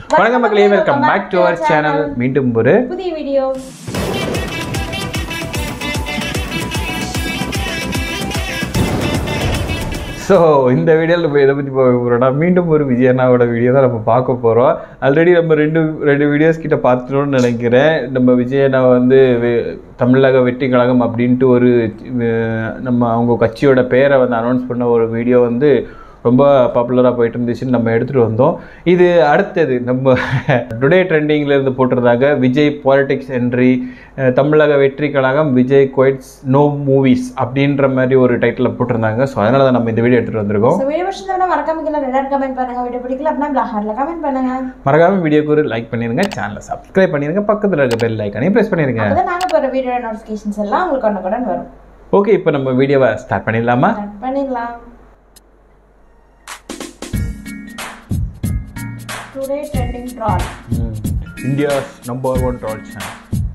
வணக்கம் மக்களே welcome back to our channel மீண்டும் ஒரு புதிய வீடியோ ஸோ இந்த வீடியோவில் நம்ம எதை பற்றி பார்க்க போகிறோம்னா மீண்டும் ஒரு விஜயண்ணாவோட வீடியோ தான் நம்ம பார்க்க போகிறோம் ஆல்ரெடி நம்ம ரெண்டு ரெண்டு வீடியோஸ் கிட்ட பார்த்துட்டோம்னு நினைக்கிறேன் நம்ம விஜயண்ணா வந்து வெ- தமிழக வெற்றி கழகம் அப்படின்ட்டு ஒரு அஹ், நம்ம அவங்க கட்சியோட பேரை வந்து அனௌன்ஸ் பண்ண ஒரு வீடியோ வந்து ரொம்ப பாப்புலராக போயிட்டு இருந்துச்சுன்னு நம்ம எடுத்துகிட்டு வந்தோம் இது அடுத்தது நம்ம டுடே ட்ரெண்டிங்கில் இருந்து போட்டிருந்தாங்க Vijay politics entry Tamilaga Vettri Kazhagam Vijay quits no movies அப்படின்ற மாதிரி ஒரு டைட்டில் போட்டிருந்தாங்க ஸோ அதனால தான் நம்ம இந்த வீடியோ எடுத்துகிட்டு வந்திருக்கோம் ஸோ வீடியோ பிடிச்சிருந்தா மறக்காம கீழே ரெட் கமெண்ட் பண்ணுங்க வீடியோ பிடிக்கல அப்படின்னா பிளாக் ஹார்ட்ல கமெண்ட் பண்ணுங்க மறக்காம வீடியோக்கு ஒரு லைக் பண்ணிடுங்க சேனலை சப்ஸ்கிரைப் பண்ணிடுங்க பக்கத்தில் இருக்க பெல் ஐக்கானையும் ப்ரெஸ் பண்ணிடுங்க அப்பதான் நாங்க போற வீடியோ நோட்டிஃபிகேஷன்ஸ் எல்லாம் உங்களுக்கு உடனுக்குடன் வரும் ஓகே இப்போ நம்ம வீடியோவை ஸ்டார்ட் பண்ணிடலாமா Start பண்ணிடலாம் today trending troll India's number one troll channel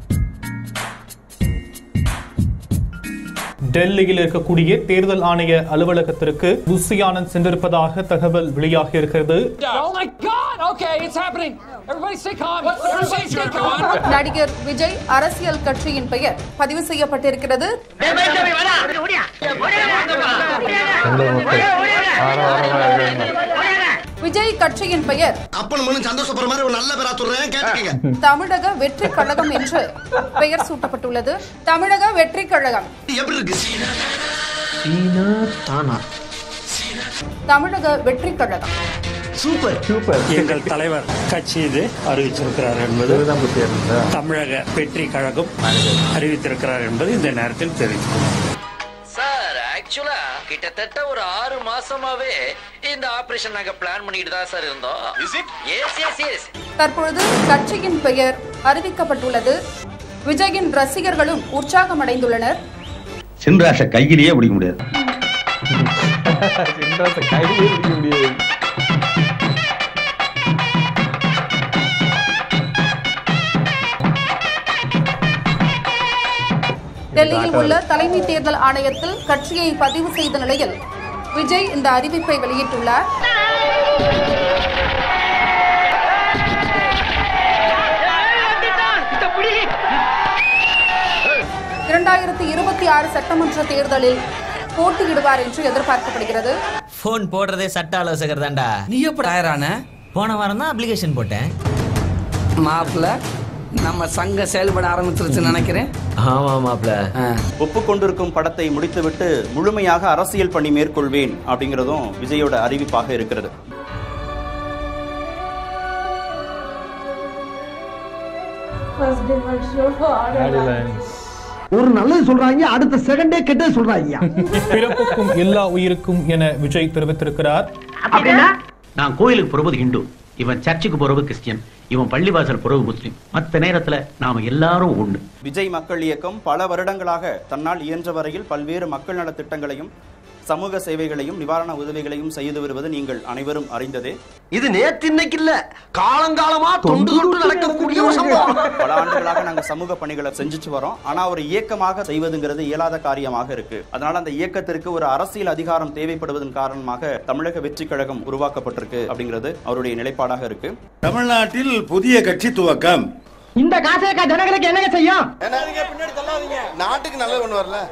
டெல்லியில் இருக்கக்கூடிய தேர்தல் ஆணைய அலுவலகத்திற்கு புசி ஆனந்த் சென்றிருப்பதாக தகவல் வெளியாகி இருக்கிறது Oh my God! Okay, it's happening. Everybody stay calm. Everybody stay calm. நடிகர் விஜய் அரசியல் கட்சியின் பெயர் பதிவு செய்யப்பட்டிருக்கிறது விஜய் கட்சியின் பெயர் அப்பன் மனு சந்தோஷப்படுற மாதிரி ஒரு நல்ல பேரா சொல்றேன் கேட்டுக்கங்க தமிழக வெற்றி கழகம் என்று பெயர் சூட்டப்பட்டுள்ளது தமிழக வெற்றி கழகம் எப்படி இருக்கு தமிழக வெற்றி கழகம் சூப்பர் சூப்பர் எங்கள் தலைவர் கட்சி இது அறிவிச்சிருக்கிறார் என்பது இதுதான் புத்தியா இருந்தா தமிழக வெற்றி கழகம் அறிவித்திருக்கிறார் என்பது இந்த நேரத்தில் தெரிவித்துள்ளோம் சார் ஆக்சுவலா கிட்டத்தட்ட ஒரு ஆறு மாசமாவே இந்த ஆபரேஷன் நாங்க பிளான் பண்ணிட்டு தான் சார் இருந்தோம் எஸ் எஸ் எஸ் தற்பொழுது கட்சியின் பெயர் அறிவிக்கப்பட்டுள்ளது விஜயின் ரசிகர்களும் உற்சாகமடைந்துள்ளனர் சின்ராஷ கையிலேயே பிடிக்க முடியாது சின்ராசை கையிலே பிடிக்க முடியாது டெல்லியில் உள்ள தலைமை தேர்தல் ஆணையத்தில் கட்சியை பதிவு செய்த நிலையில் விஜய் இந்த அறிவிப்பை வெளியிட்டுள்ளார் இரண்டாயிரத்தி இருபத்தி ஆறு சட்டமன்ற தேர்தலில் போட்டியிடுவார் என்று எதிர்பார்க்கப்படுகிறது ஃபோன் போடுறதே சட்ட ஆலோசகர் தான்டா நீ எப்படி ஆயிரான போன வாரம் தான் அப்ளிகேஷன் போட்டேன் மாப்பிள்ள நம்ம சங்கம் செயல்பட ஆரம்பிச்சிருச்சுன்னு நினைக்கிறேன் ஆமா மாப்ள ஒப்புக்கொண்டிருக்கும் படத்தை முடித்துவிட்டு முழுமையாக அரசியல் பணி மேற்கொள்வேன் அப்படிங்கிறதும் விஜயோட அறிவிப்பாக இருக்கிறது first day first show order ஒரு நல்லது சொல்றாங்க அடுத்த செகண்டே கெட்டது சொல்றாங்க பிறப்புக்கும் எல்லா உயிருக்கும் என விஜய் தெரிவித்திருக்கிறார் நான் கோயிலுக்கு போறது ஹிந்து இவன் சர்ச்சுக்கு போறது கிறிஸ்டியன் இவன் பள்ளிவாசல் போறது முஸ்லீம் மத்த நேரத்துல நாம எல்லாரும் ஒண்ணு விஜய் மக்கள் இயக்கம் பல வருடங்களாக தன்னால் இயன்ற வரையில் பல்வேறு மக்கள் நலத் திட்டங்களையும் சமூக சேவைகளையும் நிவாரண உதவிகளையும் செய்து வருவது நீங்கள் அனைவரும் அறிந்ததே இது நேத்து இன்னைக்கு இல்ல காலங்காலமா தொண்டு தொண்டு நடக்கக்கூடிய ஒரு சம்பவம் பல ஆண்டுகளாக நாங்க சமூக பணிகளை செஞ்சுட்டு வரோம் ஆனா ஒரு இயக்கமாக செய்வதுங்கிறது இயலாத காரியமாக இருக்கு அதனால அந்த இயக்கத்திற்கு ஒரு அரசியல் அதிகாரம் தேவைப்படுவதன் காரணமாக தமிழக வெற்றி கழகம் உருவாக்கப்பட்டிருக்கு அப்படிங்கிறது அவருடைய நிலைப்பாடாக இருக்கு தமிழ்நாட்டில் புதிய கட்சி துவக்கம் இந்த காசை ஜனங்களுக்கு என்னங்க செய்யும் பின்னாடி தள்ளாதீங்க நாட்டுக்கு நல்லது ஒண்ணு வரல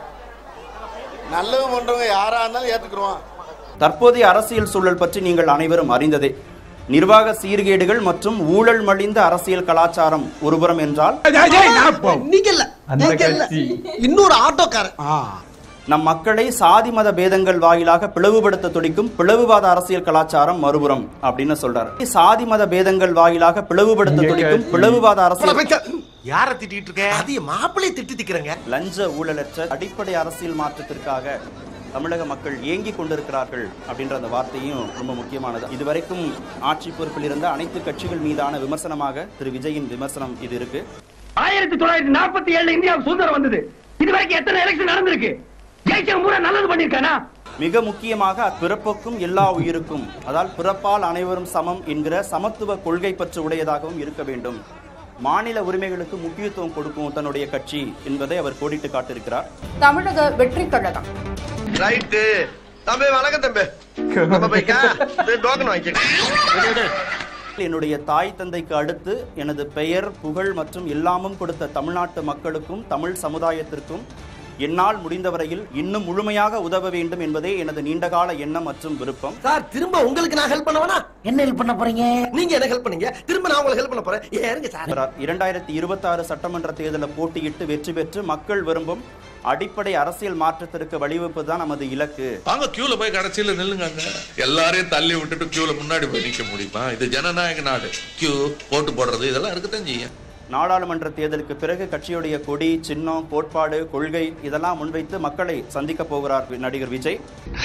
நல்லது பண்றவங்க யாரா இருந்தாலும் ஏத்துக்குருவான் தற்போதைய அரசியல் சூழல் பற்றி நீங்கள் அனைவரும் அறிந்ததே நிர்வாக சீர்கேடுகள் மற்றும் ஊழல் மலிந்த அரசியல் கலாச்சாரம் ஒருபுறம் என்றால் இன்னைக்கு இல்ல அந்த இன்னைக்கு இல்ல. கட்சி. இன்னொரு ஆட்டோக்காரன் நம் மக்களை சாதி மத பேதங்கள் வாயிலாக பிளவுபடுத்த துடிக்கும் பிளவுவாத அரசியல் கலாச்சாரம் மறுபுறம் அப்படின்னு சொல்றாரு சாதி மத பேதங்கள் வாயிலாக பிளவுபடுத்த இந்த துடிக்கும் கட்சி. பிளவுவாத அரசியல் யார திட்டிட்டு இருக்க அது மாப்பிள்ளை திட்டு திக்கிறங்க லஞ்ச ஊழலற்ற அடிப்படை அரசியல் மாற்றத்திற்காக தமிழக மக்கள் ஏங்கிக் கொண்டிருக்கிறார்கள் அப்படின்ற அந்த வார்த்தையும் ரொம்ப முக்கியமானது இதுவரைக்கும் ஆட்சி பொறுப்பில் இருந்த அனைத்து கட்சிகள் மீதான விமர்சனமாக திரு விஜயின் விமர்சனம் இது இருக்கு ஆயிரத்தி தொள்ளாயிரத்தி நாற்பத்தி ஏழுல இந்தியாவுக்கு சுதந்திரம் வந்தது இது வரைக்கும் எத்தனை எலெக்ஷன் நடந்திருக்கு ஜெயிச்சவன் பூரா நல்லது பண்ணிருக்கானா மிக முக்கியமாக பிறப்புக்கும் எல்லா உயிருக்கும் அதால் பிறப்பால் அனைவரும் சமம் என்கிற சமத்துவ கொள்கை பற்று உடையதாகவும் இருக்க வேண்டும் மாநில உரிமைகளுக்கு முக்கியத்துவம் கொடுக்கும் தன்னுடைய கட்சி என்பதை அவர் கோடிட்டு காட்டியிருக்கிறார் தமிழக வெற்றி கழகம் ரைட்டு தம்பி வணக்கம் தம்பி நம்ம பைக்கா டோக்கன் வாங்கிக்க என்னுடைய தாய் தந்தைக்கு அடுத்து எனது பெயர் புகழ் மற்றும் எல்லாமும் கொடுத்த தமிழ்நாட்டு மக்களுக்கும் தமிழ் சமுதாயத்திற்கும் என்னால் முடிந்தவரையில் இன்னும் முழுமையாக உதவ வேண்டும் என்பதே எனது நீண்டகால எண்ணம் மற்றும் விருப்பம் சார் திரும்ப உங்களுக்கு நான் ஹெல்ப் பண்ணவனா என்ன ஹெல்ப் பண்ண போறீங்க நீங்க என்ன ஹெல்ப் பண்ணீங்க திரும்ப நான் உங்களுக்கு ஹெல்ப் பண்ண போறேன் ஏறுங்க சார் இரண்டாயிரத்தி இருபத்தாறு சட்டமன்ற தேர்தலில் போட்டியிட்டு வெற்றி பெற்று மக்கள் விரும்பும் அடிப்படை அரசியல் மாற்றத்திற்கு வழிவகுப்பது தான் நமது இலக்கு வாங்க கியூல போய் கடைசியில நில்லுங்க எல்லாரையும் தள்ளி விட்டுட்டு கியூல முன்னாடி போய் நிக்க முடியுமா இது ஜனநாயக நாடு கியூ ஓட்டு போடுறது இதெல்லாம் இருக்குதான் செய்யும் நாடாளுமன்ற தேர்தலுக்கு பிறகு கட்சியுடைய கொடி சின்னம் கோட்பாடு கொள்கை இதெல்லாம் முன்வைத்து மக்களை சந்திக்க போகிறார் நடிகர் விஜய்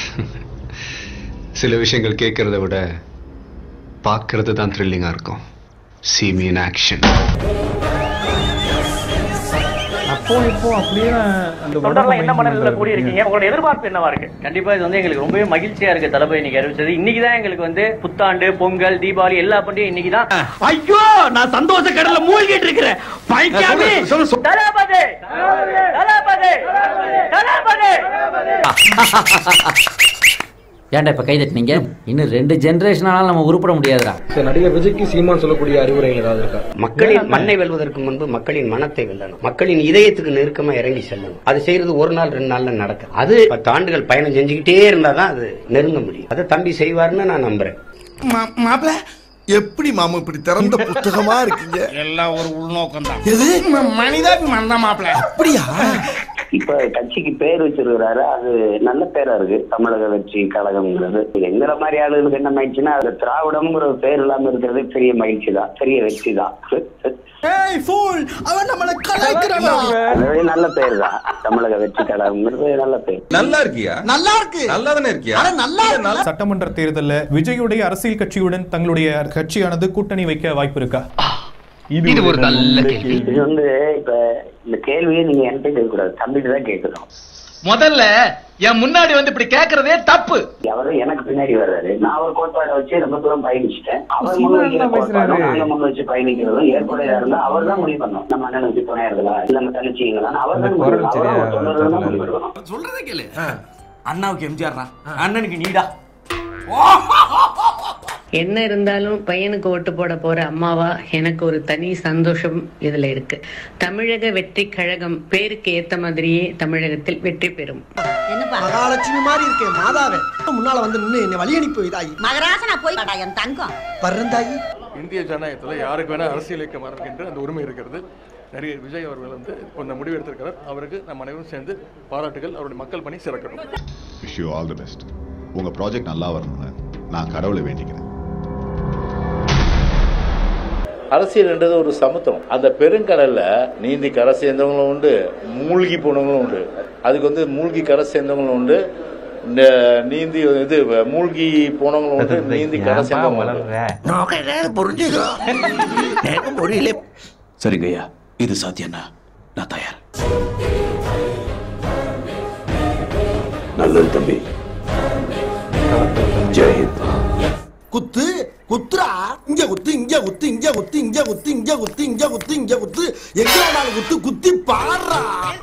சில விஷயங்கள் கேட்கறத விட பார்க்கறது தான் த்ரில்லிங்காக இருக்கும் see me in ஆக்ஷன் அப்போ இப்போ அப்படியே அந்த தொண்டர்லாம் என்ன மனநிலையில கூடி இருக்கீங்க உங்களோட எதிர்பார்ப்பு என்னவா இருக்கு கண்டிப்பா இது வந்து எங்களுக்கு ரொம்பவே மகிழ்ச்சியா இருக்கு தளபதி இன்னைக்கு அறிவிச்சது இன்னைக்கு தான் எங்களுக்கு வந்து புத்தாண்டு பொங்கல் தீபாவளி எல்லா பண்டிகையும் இன்னைக்கு தான் ஐயோ நான் சந்தோஷ கடல்ல மூழ்கிட்டு இருக்கிறேன் பைக்காமி தளபதி தளபதி தளபதி ஏன்டா இப்ப கை தட்டினீங்க இன்னும் ரெண்டு ஜெனரேஷன் ஆனாலும் நம்ம உருப்பட முடியாதுடா நடிகர் விஜய்க்கு சீமான் சொல்லக்கூடிய அறிவுரைகள் ஏதாவது இருக்கா மக்களின் மண்ணை வெல்வதற்கு முன்பு மக்களின் மனத்தை வெல்லணும் மக்களின் இதயத்துக்கு நெருக்கமா இறங்கி செல்லணும் அது செய்யறது ஒரு நாள் ரெண்டு நாள்ல நடக்கும் அது பத்து ஆண்டுகள் பயணம் செஞ்சுக்கிட்டே இருந்தாதான் அது நெருங்க முடியும் அதை தம்பி செய்வாருன்னு நான் நம்புறேன் மாப்பிள எப்படி மாமா இப்படி திறந்த புத்தகமா இருக்கீங்க எல்லாம் ஒரு உள்நோக்கம் தான் எது மனிதாபிமானம் தான் மாப்பிள அப்படியா இப்ப கட்சிக்கு பேர் வச்சிருக்கிறாரு அது நல்ல பேரா இருக்கு தமிழக வெற்றி கழகம்ங்கிறது இது எங்கிற மாதிரி ஆளுகளுக்கு என்ன மகிழ்ச்சின்னா அது திராவிடம்ங்கிற ஒரு பேர் இல்லாம இருக்கிறது பெரிய மகிழ்ச்சி தான் பெரிய வெற்றி தான் ஏய் ஃபூல் அவன் நம்மள கலாய்க்கிறான் அதுவே நல்ல பேர் தான் தமிழக வெற்றி கழகம்ங்கிறது நல்ல பேர் நல்லா இருக்கியா நல்லா இருக்கு நல்லா தானே இருக்கியா நல்லா சட்டமன்ற தேர்தலில் விஜயுடைய அரசியல் கட்சியுடன் தங்களுடைய கட்சியானது கூட்டணி வைக்க வாய்ப்பு இருக்கா இது ஒரு நல்ல கேள்வி இது வந்து இப்ப இந்த கேள்வியை நீங்க என்கிட்ட கேட்க கூடாது தம்பிட்டு தான் கேட்கணும் முதல்ல என் முன்னாடி வந்து இப்படி கேக்குறதே தப்பு அவரு எனக்கு பின்னாடி வர்றாரு நான் ஒரு கோட்பாடை வச்சு ரொம்ப தூரம் பயணிச்சிட்டேன் அவர் முன் சீமான் வைக்கிற தான் பேசுறாரு. கோட்பாடும் நாங்க முன் வச்சு பயணிக்கிறதும் ஏற்புடையா இருந்தா அவர் தான் முடிவு பண்ணணும் நம்ம அண்ணன் வச்சு துணையா இருக்கலாம் இல்ல நம்ம தனிச்சிங்களா அவர் தான் முடிவு பண்ணணும். அவர் தான் ஒரு தொண்டர்கள் தான் முடிவு பண்ணணும் சொல்றதே கேளு அண்ணாவுக்கு எம்ஜிஆர் அண்ணனுக்கு நீடா என்ன இருந்தாலும் பையனுக்கு ஓட்டு போட போற அம்மாவா எனக்கு ஒரு தனி சந்தோஷம் இதுல இருக்கு தமிழக வெற்றி கழகம் பேருக்கு ஏத்த மாதிரியே தமிழகத்தில் வெற்றி பெறும் மகாலட்சுமி மாதிரி இருக்கேன் மாதாவே முன்னால வந்து நின்னு என்னை வழி அனுப்பி வைதாயி மகராசனா போய் என் தங்கம் பறந்தாயி இந்திய ஜனநாயகத்தில் யாருக்கு வேணா அரசியல் இயக்கம் வரக்கின்ற அந்த உரிமை இருக்கிறது நடிகர் விஜய் அவர்கள் வந்து இந்த முடிவு எடுத்திருக்கிறார் அவருக்கு நம்ம அனைவரும் சேர்ந்து பாராட்டுகள் அவருடைய மக்கள் பணி சிறக்கணும் wish you all the best உங்க ப்ராஜெக்ட் நல்லா வரணும்னு நான் கடவுளை வேண்டிக்கிறேன் அரசியல்ன்றது ஒரு சமுத்திரம் அந்த பெருங்கடல்ல நீந்தி கரை சேர்ந்தவங்களும் உண்டு மூழ்கி போனவங்களும் உண்டு அதுக்கு வந்து மூழ்கி கரை சேர்ந்தவங்களும் உண்டு இந்த நீந்தி இது மூழ்கி போனவங்களும் உண்டு நீந்தி கரை சேர்ந்தவங்களும் உண்டு புரிஞ்சுக்கிறோம் எனக்கு முடியல சரிங்க ஐயா இது சாத்தியம்னா நான் தயார் நல்லது தம்பி ஜெயஹிந்த் குத்து குத்துரா இங்க குத்து இங்க குத்து இங்க குத்து இங்க குத்து இங்க குத்து இங்க குத்து இங்க குத்து எங்க வேணாலும் குத்து குத்தி பாடுறா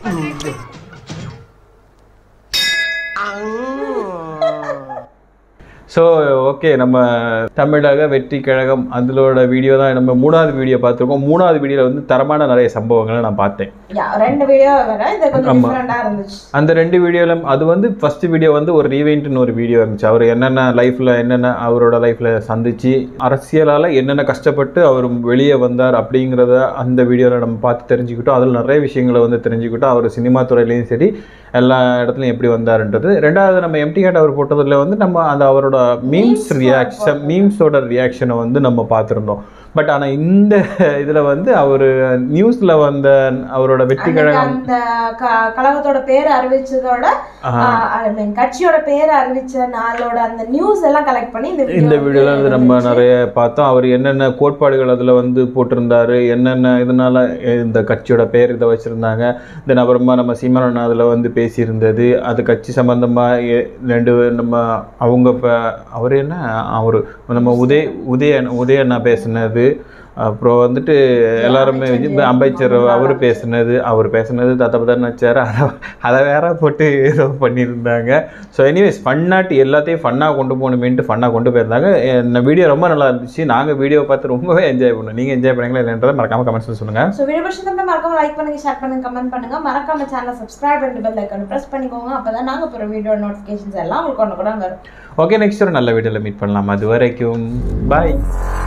ஸோ ஓகே நம்ம தமிழக வெற்றி கழகம் அதோட வீடியோ தான் நம்ம மூணாவது வீடியோ பார்த்துருக்கோம் மூணாவது வீடியோவில் வந்து தரமான நிறைய சம்பவங்களை நான் பார்த்தேன் யா, ரெண்டு வீடியோ வேற இது கொஞ்சம் ஆமா. டிஃப்ரெண்டா இருந்துச்சு அந்த ரெண்டு வீடியோவில் அது வந்து ஃபர்ஸ்ட் வீடியோ வந்து ஒரு ரீவைண்ட்னு ஒரு வீடியோ இருந்துச்சு அவர் என்னென்ன லைஃப்பில் என்னென்ன அவரோட லைஃப்பில் சந்திச்சு அரசியலால் என்னென்ன கஷ்டப்பட்டு அவர் வெளியே வந்தார் அப்படிங்கிறத அந்த வீடியோவில் நம்ம பார்த்து தெரிஞ்சுக்கிட்டோம் அதில் நிறைய விஷயங்களை வந்து தெரிஞ்சுக்கிட்டோம் அவர் சினிமா துறையிலையும் சரி எல்லா இடத்துலையும் எப்படி வந்தாருன்றது ரெண்டாவது நம்ம எம்டி ஹேட் அவர் போட்டதில் வந்து நம்ம அந்த அவரோட மீம்ஸ் ரியாக்ஷன் மீம்ஸோட ரியாக்ஷனை வந்து நம்ம பார்த்துருந்தோம் பட் ஆனால் இந்த இதில் வந்து அவர் நியூஸில் வந்த அவரோட வெற்றி அன்னைக்கு கழகம் அந்த க- கழகத்தோட பேர் அறிவிச்சதோட ஆஹா. ஐ மீன் கட்சியோட பேர் அறிவிச்ச நாளோட அந்த நியூஸ் எல்லாம் கலெக்ட் பண்ணி இந்த இந்த video வீடியோவில் வந்து நம்ம நிறைய பார்த்தோம் அவர் என்னென்ன கோட்பாடுகள் அதில் வந்து போட்டிருந்தாரு என்னென்ன இதனால இந்த கட்சியோட பேர் இதை வச்சுருந்தாங்க தென் அப்புறமா நம்ம சீமானன் அதில் வந்து பேசியிருந்தது அது கட்சி சம்மந்தமாக ரெண்டு நம்ம அவங்க இப்போ அவர் என்ன அவர் நம்ம உதய உதய உதய அண்ணா பேசினது அப்புறம் வந்துட்டு எல்லாருமே விஜய் அம்பேத்கர் அவர் பேசுனது அவர் பேசுனது தத்த பத்தன்னு வச்சார் அதை அதை வேற போட்டு ஏதோ பண்ணியிருந்தாங்க ஸோ எனிவேஸ் ஃபன்னாட்டு எல்லாத்தையும் ஃபன்னாக கொண்டு போகணுமேன்ட்டு ஃபன்னாக கொண்டு போயிருந்தாங்க இந்த வீடியோ ரொம்ப நல்லா இருந்துச்சு நாங்கள் வீடியோ பார்த்து ரொம்பவே என்ஜாய் பண்ணோம் நீங்கள் என்ஜாய் பண்ணீங்களா இல்லைன்றதை மறக்காம கமெண்ட்ஸில் சொல்லுங்கள் ஸோ வீடியோ பிடிச்சதை மறக்காம லைக் பண்ணுங்க ஷேர் பண்ணுங்க கமெண்ட் பண்ணுங்க மறக்காம சேனலை சப்ஸ்கிரைப் பண்ணி பெல் ஐக்கான் ப்ரெஸ் பண்ணிக்கோங்க அப்பதான் நாங்க போகிற வீடியோ நோட்டிஃபிகேஷன்ஸ் எல்லாம் உங்களுக்கு ஒன்று கூட வரும் ஓகே நெக்ஸ்ட் ஒரு நல்ல வீடியோவில் மீட் பண்ணலாம் அது வரைக்கும் பாய்